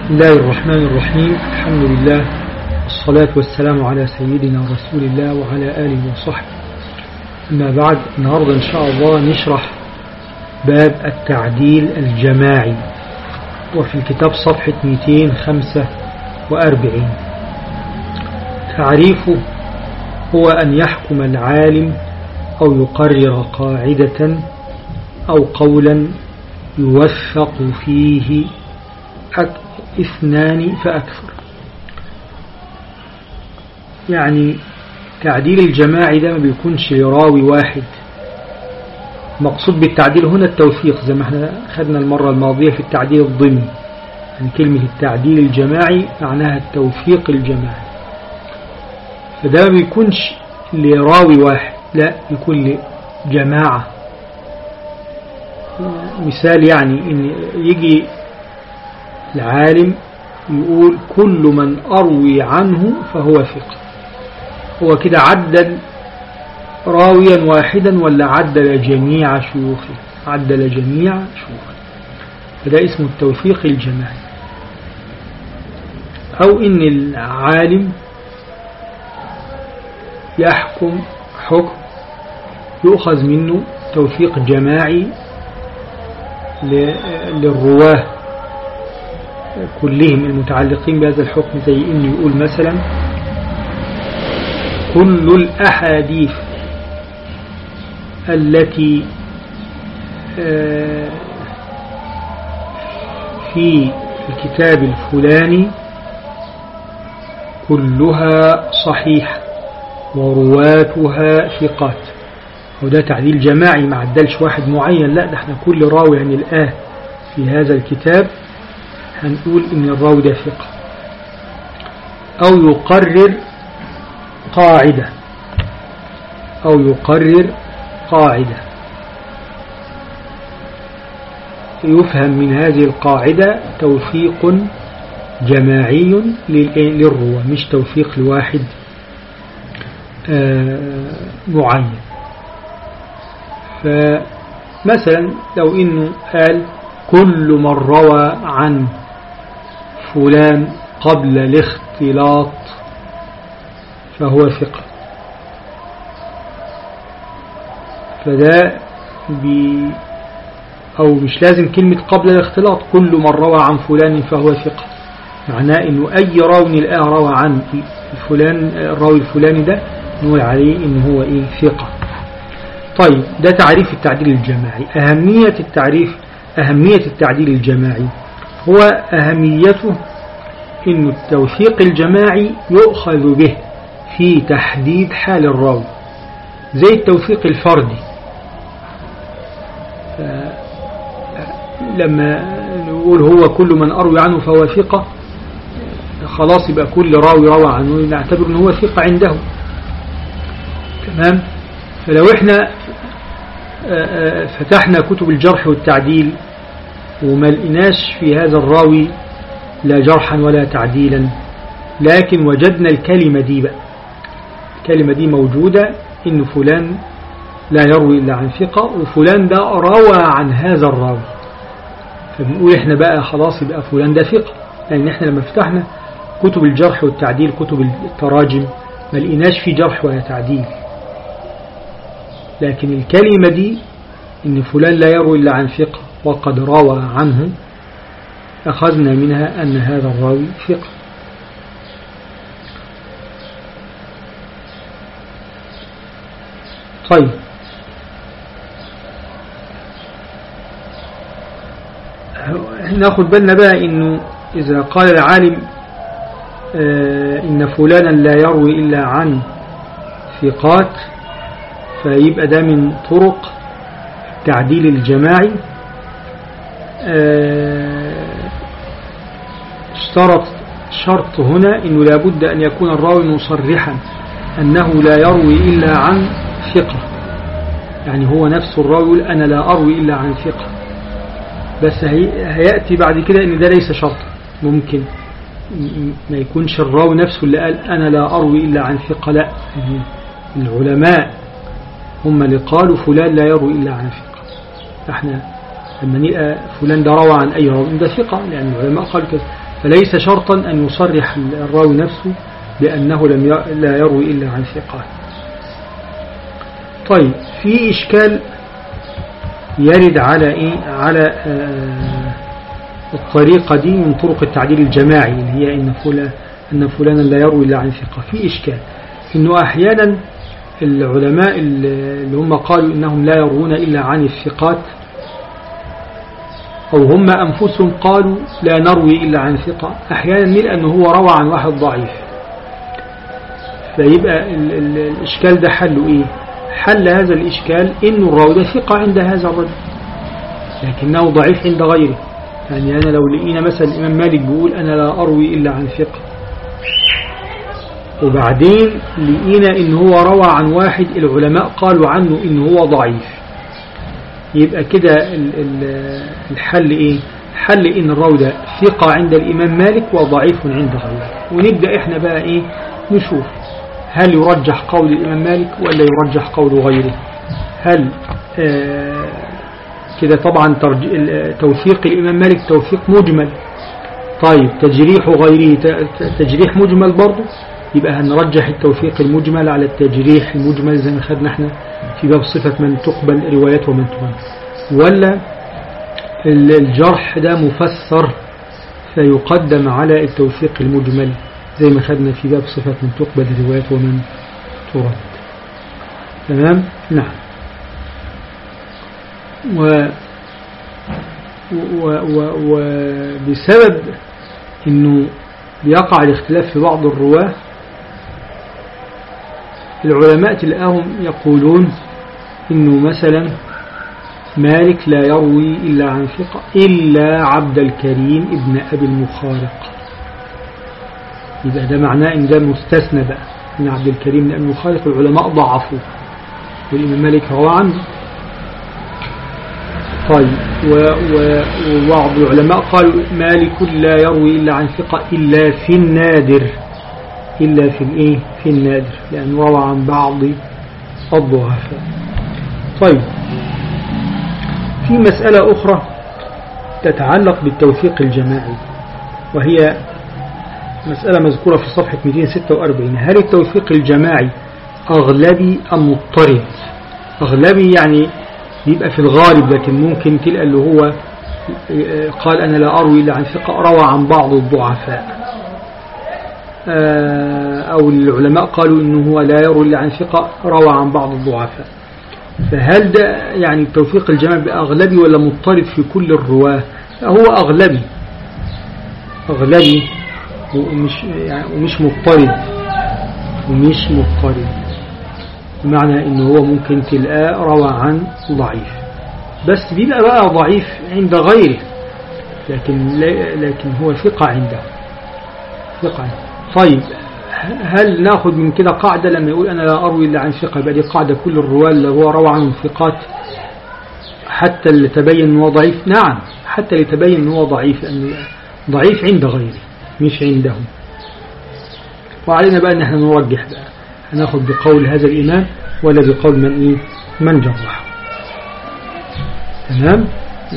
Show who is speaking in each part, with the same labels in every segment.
Speaker 1: بسم الله الرحمن الرحيم الحمد لله والصلاة والسلام على سيدنا رسول الله وعلى آله وصحبه أما بعد النهاردة إن شاء الله نشرح باب التعديل الجماعي وفي الكتاب صفحة 245 تعريفه هو أن يحكم العالم أو يقرر قاعدة أو قولا يوثق فيه اثنان فأكثر يعني تعديل الجماعي ده ما بيكونش راوي واحد مقصود بالتعديل هنا التوثيق زي ما احنا خدنا المرة الماضية في التعديل الضمني يعني كلمة التعديل الجماعي معناها التوثيق الجماعي فده ما بيكونش لراوي واحد لا يكون لجماعة مثال يعني ان يجي العالم يقول كل من أروي عنه فهو ثقة هو كده عدل راويا واحدا ولا عدل جميع شيوخه عدل جميع شيوخه فده اسمه التوثيق الجماعي أو إن العالم يحكم حكم يؤخذ منه توثيق جماعي للرواه كلهم المتعلقين بهذا الحكم زي إنه يقول مثلا كل الأحاديث التي في الكتاب الفلاني كلها صحيحة ورواتها ثقات وده تعديل جماعي ما عدلش واحد معين لا ده احنا كل راوي عن الآه في هذا الكتاب هنقول إن الراوي ده ثقة أو يقرر قاعدة أو يقرر قاعدة يفهم من هذه القاعدة توثيق جماعي للروى مش توثيق لواحد معين فمثلا لو إنه قال كل من روى عن فلان قبل الاختلاط فهو ثقة فده بي أو مش لازم كلمة قبل الاختلاط كل من روى عن فلان فهو ثقة معناه أنه أي راوي الآن روى عن الفلان الراوي الفلاني ده نقول عليه أنه هو إيه ثقة طيب ده تعريف التعديل الجماعي أهمية التعريف أهمية التعديل الجماعي هو أهميته أن التوثيق الجماعي يؤخذ به في تحديد حال الراوي زي التوثيق الفردي لما نقول هو كل من أروي عنه فهو ثقة خلاص يبقى كل راوي روى عنه نعتبر أنه هو ثقة عنده تمام فلو احنا فتحنا كتب الجرح والتعديل وما لقيناش في هذا الراوي لا جرحا ولا تعديلا لكن وجدنا الكلمة دي بقى الكلمة دي موجودة إن فلان لا يروي إلا عن ثقة وفلان ده روى عن هذا الراوي فبنقول إحنا بقى خلاص يبقى فلان ده ثقة لأن إحنا لما فتحنا كتب الجرح والتعديل كتب التراجم ما لقيناش في جرح ولا تعديل لكن الكلمة دي إن فلان لا يروي إلا عن ثقة وقد روى عنه أخذنا منها أن هذا الراوي ثقة طيب ناخد بالنا بقى إنه إذا قال العالم آه إن فلانا لا يروي إلا عن ثقات فيبقى ده من طرق التعديل الجماعي اشترط شرط هنا أنه لابد أن يكون الراوي مصرحا أنه لا يروي إلا عن ثقة يعني هو نفس الراوي يقول أنا لا أروي إلا عن ثقة بس هيأتي بعد كده أن ده ليس شرط ممكن ما يكونش الراوي نفسه اللي قال أنا لا أروي إلا عن ثقة لا العلماء هم اللي قالوا فلان لا يروي إلا عن ثقة احنا لما نلقى فلان ده روى عن أي راوي ده ثقة لأن العلماء قالوا كذا فليس شرطا أن يصرح الراوي نفسه بأنه لم لا يروي إلا عن ثقات طيب في إشكال يرد على إيه على آه الطريقة دي من طرق التعديل الجماعي اللي هي إن فلان أن فلانا لا يروي إلا عن ثقة في إشكال إنه أحيانا العلماء اللي هم قالوا إنهم لا يروون إلا عن الثقات أو هم أنفسهم قالوا لا نروي إلا عن ثقة أحيانا نلقى أنه هو روى عن واحد ضعيف فيبقى ال ال الإشكال ده حله إيه حل هذا الإشكال إنه الراوي ده ثقة عند هذا الرجل لكنه ضعيف عند غيره يعني أنا لو لقينا مثلا الإمام مالك بيقول أنا لا أروي إلا عن ثقة وبعدين لقينا إن هو روى عن واحد العلماء قالوا عنه إن هو ضعيف يبقى كده الحل إيه حل إن الراوي ده ثقة عند الإمام مالك وضعيف عند غيره ونبدأ إحنا بقى إيه نشوف هل يرجح قول الإمام مالك ولا يرجح قول غيره هل آه كده طبعا توثيق الإمام مالك توثيق مجمل طيب تجريح غيره تجريح مجمل برضه يبقى هنرجح التوثيق المجمل على التجريح المجمل زي ما خدنا احنا في باب صفة من تقبل روايات ومن تقبل ولا الجرح ده مفسر فيقدم على التوثيق المجمل زي ما خدنا في باب صفة من تقبل روايات ومن ترد تمام نعم و وبسبب انه بيقع الاختلاف في بعض الرواه العلماء تلقاهم يقولون انه مثلا مالك لا يروي إلا عن ثقة إلا عبد الكريم ابن أبي المخارق يبقى ده معناه إن ده مستثنى بقى إن عبد الكريم ابن أبي المخارق العلماء ضعفوه والإمام مالك روى عنه طيب وبعض العلماء قالوا مالك لا يروي إلا عن ثقة إلا في النادر إلا في الإيه في النادر لأنه روى عن بعض الضعفاء طيب في مسألة أخرى تتعلق بالتوثيق الجماعي وهي مسألة مذكورة في صفحة 246 هل التوثيق الجماعي أغلبي أم مضطرد أغلبي يعني يبقى في الغالب لكن ممكن تلقى اللي هو قال أنا لا أروي إلا عن ثقة روى عن بعض الضعفاء أو العلماء قالوا إنه هو لا يروي إلا عن ثقة روى عن بعض الضعفاء فهل ده يعني التوفيق الجماعي بأغلبي ولا مضطرد في كل الرواه هو أغلبي أغلبي ومش, يعني ومش مضطرد ومش مضطرد بمعنى انه هو ممكن تلقاه روى عن ضعيف بس بيبقى بقى ضعيف عند غيره لكن لكن هو ثقة عنده ثقة عنده طيب هل ناخذ من كده قاعدة لما يقول أنا لا أروي إلا عن ثقة يبقى دي قاعدة كل الرواة اللي هو روى عنهم ثقات حتى اللي تبين أنه ضعيف نعم حتى اللي تبين أنه ضعيف لأنه ضعيف عند غيره مش عندهم وعلينا بقى أن احنا نرجح بقى هناخد بقول هذا الإمام ولا بقول من إيه من جرحه تمام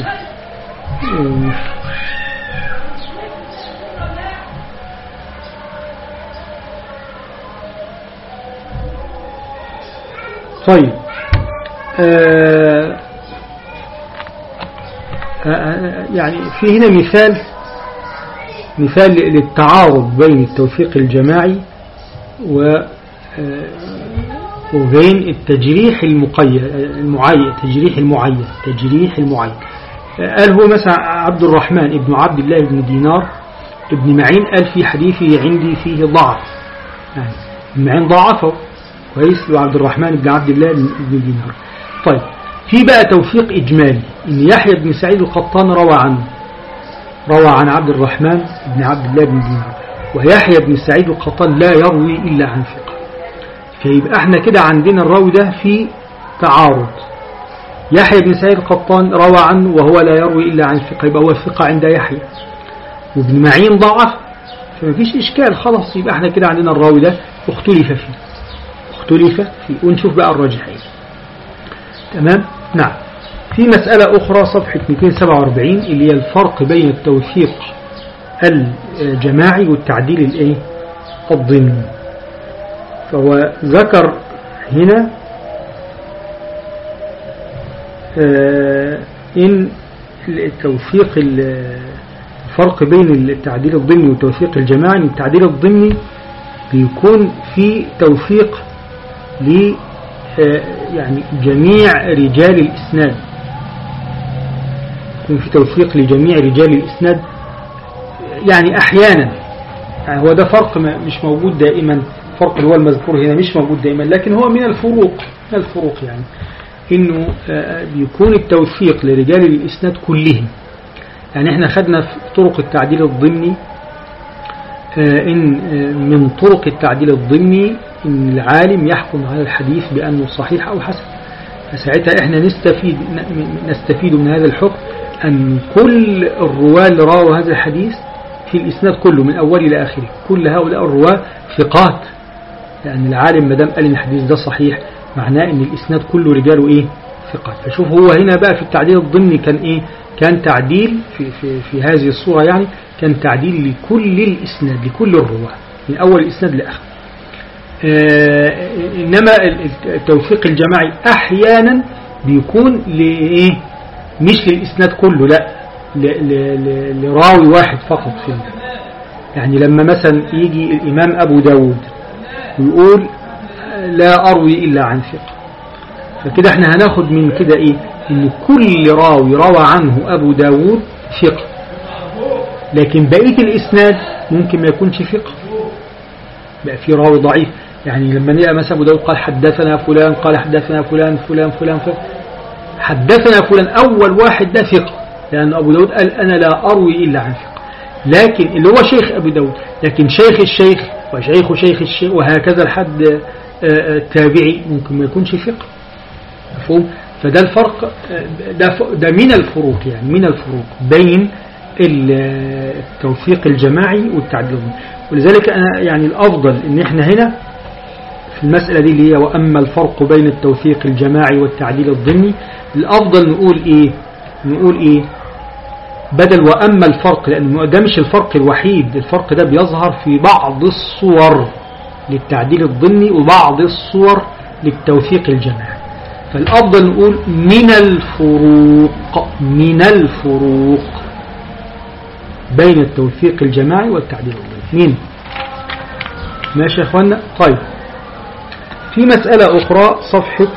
Speaker 1: طيب آه يعني في هنا مثال مثال للتعارض بين التوفيق الجماعي و وبين التجريح المقيد المعين تجريح المعين تجريح المعين قال هو مثلا عبد الرحمن ابن عبد الله بن دينار ابن معين قال في حديثه عندي فيه ضعف يعني ابن معين ضعفه كويس وعبد الرحمن بن عبد الله بن دينار طيب في بقى توفيق إجمالي إن يحيى بن سعيد القطان روى عنه روى عن عبد الرحمن بن عبد الله بن دينار ويحيى بن سعيد القطان لا يروي إلا عن ثقة فيبقى احنا كده عندنا الراوي ده في تعارض يحيى بن سعيد القطان روى عنه وهو لا يروي إلا عن ثقة يبقى هو ثقة عند يحيى وابن معين ضعف فما فيش إشكال خلاص يبقى احنا كده عندنا الراوي ده اختلف فيه اختلف فيه ونشوف بقى الراجحين تمام نعم في مسألة أخرى صفحة 247 اللي هي الفرق بين التوثيق الجماعي والتعديل الايه الضمني فهو ذكر هنا آه، إن التوثيق الفرق بين التعديل الضمني والتوثيق الجماعي التعديل الضمني بيكون في توثيق ل آه، يعني جميع رجال الإسناد يكون في توثيق لجميع رجال الإسناد يعني أحيانا يعني هو ده فرق مش موجود دائما فرق اللي هو المذكور هنا مش موجود دائما لكن هو من الفروق من الفروق يعني انه آه، بيكون التوثيق لرجال الاسناد كلهم يعني احنا خدنا في طرق التعديل الضمني آه، ان آه، من طرق التعديل الضمني ان العالم يحكم على الحديث بانه صحيح او حسن فساعتها احنا نستفيد نستفيد من هذا الحكم ان كل الرواه اللي راوا هذا الحديث في الاسناد كله من اوله الى اخره كل هؤلاء الرواه ثقات لأن العالم ما دام قال إن الحديث ده صحيح معناه إن الإسناد كله رجاله إيه ثقات فشوف هو هنا بقى في التعديل الضمني كان إيه كان تعديل في, في, في هذه الصورة يعني كان تعديل لكل الإسناد لكل الرواة من أول الإسناد لآخر آه إنما التوثيق الجماعي أحيانا بيكون لإيه مش للإسناد كله لا لراوي واحد فقط في يعني لما مثلا يجي الإمام أبو داود ويقول لا أروي إلا عن ثقة فكده احنا هناخد من كده ايه ان كل راوي روى عنه أبو داود ثقة لكن بقية الإسناد ممكن ما يكونش ثقة بقى في راوي ضعيف يعني لما نلقى مثلا أبو داود قال حدثنا فلان قال حدثنا فلان فلان فلان, فلان حدثنا فلان أول واحد ده ثقة لأن أبو داود قال أنا لا أروي إلا عن ثقة لكن اللي هو شيخ أبو داود لكن شيخ الشيخ وشيخ شيخ الشيخ وهكذا لحد التابعي آه، آه، ممكن ما يكونش ثقة مفهوم فده الفرق آه، ده, ده من الفروق يعني من الفروق بين التوثيق الجماعي والتعديل ولذلك أنا يعني الأفضل إن إحنا هنا في المسألة دي اللي هي وأما الفرق بين التوثيق الجماعي والتعديل الضمني الأفضل نقول إيه نقول إيه بدل وأما الفرق لأن ده مش الفرق الوحيد الفرق ده بيظهر في بعض الصور للتعديل الضمني وبعض الصور للتوثيق الجماعي فالأفضل نقول من الفروق من الفروق بين التوثيق الجماعي والتعديل الضمني من ماشي يا أخوانا طيب في مسألة أخرى صفحة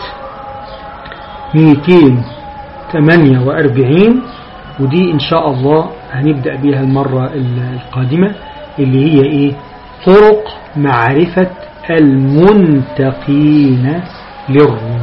Speaker 1: 248 ودي إن شاء الله هنبدأ بها المرة القادمة اللي هي إيه طرق معرفة المنتقين للروح